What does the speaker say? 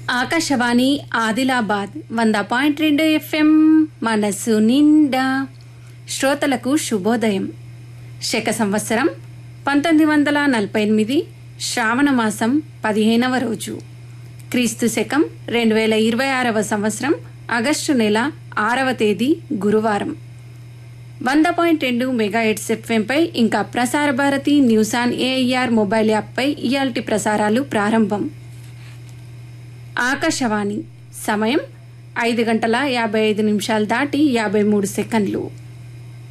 ఆకాశవాణి ఆదిలాబాద్ వంద పాయింట్ రెండు ఎఫ్ఎం మనసు నిండా శ్రోతలకు శుభోదయం శక సంవత్సరం పంతొమ్మిది వందల నలభై ఎనిమిది శ్రావణ మాసం పదిహేనవ రోజు క్రీస్తు శకం రెండు వేల ఇరవై ఆరవ సంవత్సరం ఆగస్టు నెల ఆరవ తేదీ గురువారం వంద పాయింట్ రెండు మెగా ఎయిట్స్ ఎఫ్ఎంపై ఇంకా Prasar Bharati news on AIR mobile యాప్పై ఇయాల్టి ప్రసారాలు ప్రారంభం ఆకాశవాణి సమయం ఐదు గంటల యాభై ఐదు నిమిషాలు దాటి యాభై మూడు సెకండ్లు